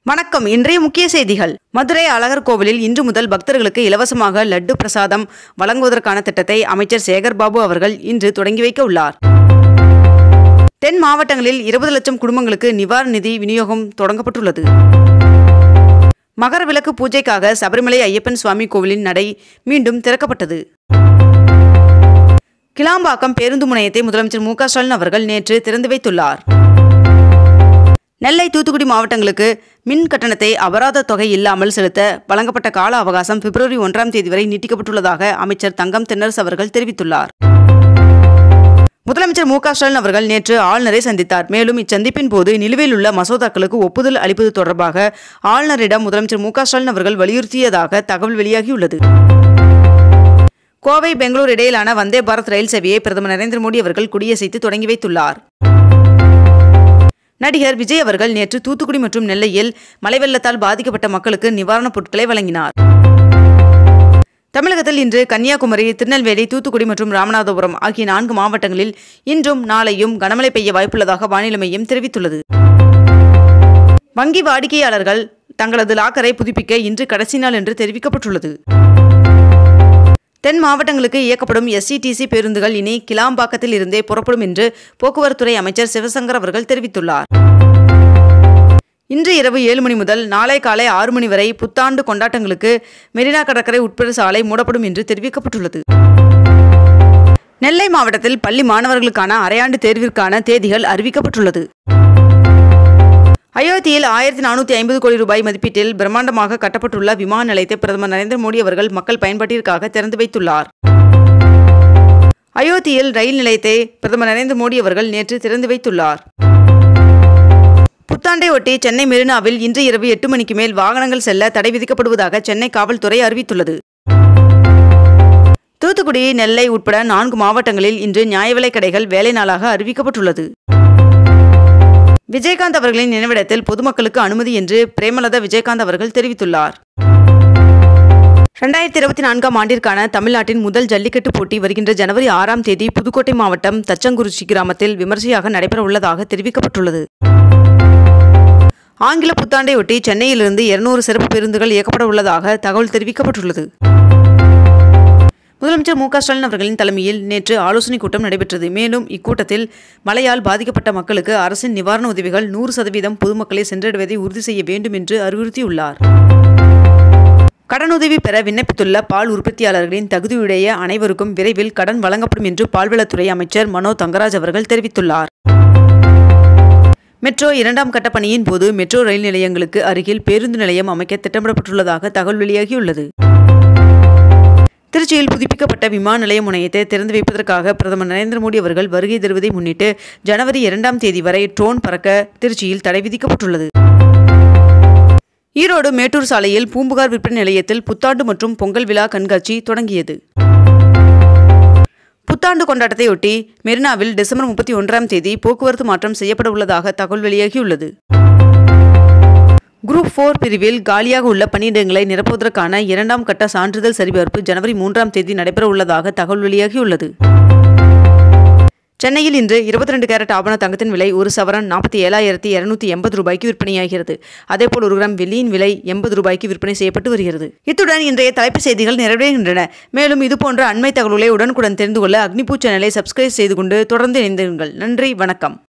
வணக்கம் இன்றைய முக்கிய செய்திகள் மதுரை அழகர் கோவிலில் இன்று முதல் பக்தர்களுக்கு இலவசமாக லட்டு பிரசாதம் வழங்குவதற்கான திட்டத்தை அமைச்சர் சேகர்பாபு அவர்கள் இன்று தொடங்கி வைக்க உள்ளார் தென் மாவட்டங்களில் இருபது லட்சம் குடும்பங்களுக்கு நிவாரண நிதி விநியோகம் தொடங்கப்பட்டுள்ளது மகர விளக்கு பூஜைக்காக சபரிமலை ஐயப்பன் சுவாமி கோவிலின் நடை மீண்டும் திறக்கப்பட்டது கிளாம்பாக்கம் பேருந்து முனையத்தை முதலமைச்சர் மு க ஸ்டாலின் அவர்கள் நேற்று திறந்து வைத்துள்ளார் நெல்லை தூத்துக்குடி மாவட்டங்களுக்கு மின் கட்டணத்தை அபராத தொகை இல்லாமல் செலுத்த வழங்கப்பட்ட கால அவகாசம் பிப்ரவரி ஒன்றாம் தேதி வரை நீட்டிக்கப்பட்டுள்ளதாக அமைச்சர் தங்கம் தென்னரசு அவர்கள் தெரிவித்துள்ளார் முதலமைச்சர் மு க ஸ்டாலின் அவர்கள் நேற்று ஆளுநரை சந்தித்தார் மேலும் இச்சந்திப்பின் போது நிலுவையில் உள்ள மசோதாக்களுக்கு ஒப்புதல் அளிப்பது தொடர்பாக ஆளுநரிடம் முதலமைச்சர் மு க ஸ்டாலின் அவர்கள் வலியுறுத்தியதாக தகவல் வெளியாகியுள்ளது கோவை பெங்களூர் இடையிலான வந்தே பாரத் ரயில் சேவையை பிரதமர் நரேந்திர மோடி அவர்கள் கொடியசைத்து தொடங்கி வைத்துள்ளார் நடிகர் விஜய் அவர்கள் நேற்று தூத்துக்குடி மற்றும் நெல்லையில் மழை வெள்ளத்தால் பாதிக்கப்பட்ட மக்களுக்கு நிவாரணப் பொருட்களை வழங்கினார் தமிழகத்தில் இன்று கன்னியாகுமரி திருநெல்வேலி தூத்துக்குடி மற்றும் ராமநாதபுரம் ஆகிய நான்கு மாவட்டங்களில் இன்றும் நாளையும் கனமழை பெய்ய வாய்ப்புள்ளதாக வானிலை மையம் தெரிவித்துள்ளது வங்கி வாடிக்கையாளர்கள் தங்களது லாக்கரை புதுப்பிக்க இன்று கடைசி நாள் என்று தெரிவிக்கப்பட்டுள்ளது தென் மாவட்டங்களுக்கு இயக்கப்படும் எஸ்சிடிசி பேருந்துகள் இனி கிளாம்பாக்கத்தில் இருந்தே புறப்படும் என்று போக்குவரத்துறை அமைச்சர் சிவசங்கர் அவர்கள் தெரிவித்துள்ளார் இன்று இரவு ஏழு மணி முதல் நாளை காலை ஆறு மணி வரை புத்தாண்டு கொண்டாட்டங்களுக்கு மெரினா கடற்கரை உட்பட சாலை மூடப்படும் என்று தெரிவிக்கப்பட்டுள்ளது நெல்லை மாவட்டத்தில் பள்ளி மாணவர்களுக்கான அரையாண்டு தேர்விற்கான தேதிகள் அறிவிக்கப்பட்டுள்ளது அயோத்தியில் ஆயிரத்தி நானூற்றி ஐம்பது கோடி ரூபாய் மதிப்பீட்டில் பிரம்மாண்டமாக கட்டப்பட்டுள்ள விமான நிலையத்தை பிரதமர் நரேந்திர மோடி அவர்கள் மக்கள் பயன்பாட்டிற்காக திறந்து வைத்துள்ளார் அயோத்தியில் ரயில் நிலையத்தை பிரதமர் நரேந்திர மோடி அவர்கள் நேற்று திறந்து வைத்துள்ளார் புத்தாண்டை ஒட்டி சென்னை மெரினாவில் இன்று இரவு எட்டு மணிக்கு மேல் வாகனங்கள் செல்ல தடை விதிக்கப்படுவதாக சென்னை காவல்துறை அறிவித்துள்ளது தூத்துக்குடி நெல்லை உட்பட நான்கு மாவட்டங்களில் இன்று நியாய விலைக் கடைகள் வேலை நாளாக அறிவிக்கப்பட்டுள்ளது விஜயகாந்த் அவர்களின் நினைவிடத்தில் பொதுமக்களுக்கு அனுமதி என்று பிரேமலதா விஜயகாந்த் அவர்கள் தெரிவித்துள்ளார் ரெண்டாயிரத்தி இருபத்தி நான்காம் ஆண்டிற்கான தமிழ்நாட்டின் முதல் ஜல்லிக்கட்டு போட்டி வருகின்ற ஜனவரி ஆறாம் தேதி புதுக்கோட்டை மாவட்டம் தச்சங்குறிச்சி கிராமத்தில் விமர்சையாக நடைபெற உள்ளதாக தெரிவிக்கப்பட்டுள்ளது ஆங்கில புத்தாண்டையொட்டி சென்னையிலிருந்து இருநூறு சிறப்பு பேருந்துகள் இயக்கப்பட உள்ளதாக தகவல் தெரிவிக்கப்பட்டுள்ளது முதலமைச்சர் மு க ஸ்டாலின் அவர்களின் தலைமையில் நேற்று ஆலோசனைக் கூட்டம் நடைபெற்றது மேலும் இக்கூட்டத்தில் மழையால் பாதிக்கப்பட்ட மக்களுக்கு அரசின் நிவாரண உதவிகள் நூறு சதவீதம் பொதுமக்களை சென்றடைவதை உறுதி செய்ய வேண்டும் என்று அறிவுறுத்தியுள்ளார் கடனுதவி பெற விண்ணப்பித்துள்ள பால் உற்பத்தியாளர்களின் தகுதியுடைய அனைவருக்கும் விரைவில் கடன் வழங்கப்படும் என்று பால்வளத்துறை அமைச்சர் மனோ தங்கராஜ் அவர்கள் தெரிவித்துள்ளார் மெட்ரோ இரண்டாம் கட்ட பணியின் போது மெட்ரோ ரயில் நிலையங்களுக்கு அருகில் பேருந்து நிலையம் அமைக்க திட்டமிடப்பட்டுள்ளதாக தகவல் வெளியாகியுள்ளது திருச்சியில் புதுப்பிக்கப்பட்ட விமான நிலைய முனையத்தை திறந்து வைப்பதற்காக பிரதமர் நரேந்திர மோடி அவர்கள் வருகை தருவதை முன்னிட்டு ஜனவரி இரண்டாம் தேதி வரை ட்ரோன் பறக்க திருச்சியில் தடை விதிக்கப்பட்டுள்ளது ஈரோடு மேட்டூர் சாலையில் பூம்புகார் விற்பனை நிலையத்தில் புத்தாண்டு மற்றும் பொங்கல் விழா கண்காட்சி தொடங்கியது புத்தாண்டு கொண்டாட்டத்தையொட்டி மெரினாவில் டிசம்பர் முப்பத்தி ஒன்றாம் தேதி போக்குவரத்து மாற்றம் செய்யப்பட உள்ளதாக தகவல் வெளியாகியுள்ளது குரூப் ஃபோர் பிரிவில் காலியாக உள்ள பணியிடங்களை நிரப்புவதற்கான இரண்டாம் கட்ட சான்றிதழ் சரிபார்ப்பு ஜனவரி மூன்றாம் தேதி நடைபெற உள்ளதாக தகவல் வெளியாகியுள்ளது சென்னையில் இன்று இருபத்தி ரெண்டு கேரட் ஆபண தங்கத்தின் விலை ஒரு சவரன் நாற்பத்தி ஏழாயிரத்தி இருநூத்தி எண்பது ரூபாய்க்கு விற்பனையாகிறது அதேபோல் ஒரு கிராம் வெள்ளியின் விலை எண்பது ரூபாய்க்கு விற்பனை செய்யப்பட்டு வருகிறது இத்துடன் இன்றைய தலைப்புச் செய்திகள் நிறைவடைகின்றன மேலும் இதுபோன்ற அண்மை தகவல்களை உடனுக்குடன் தெரிந்து கொள்ள அக்னிபூ சேனலை சப்ஸ்கிரைப் செய்து கொண்டு தொடர்ந்து இணைந்திருங்கள் நன்றி வணக்கம்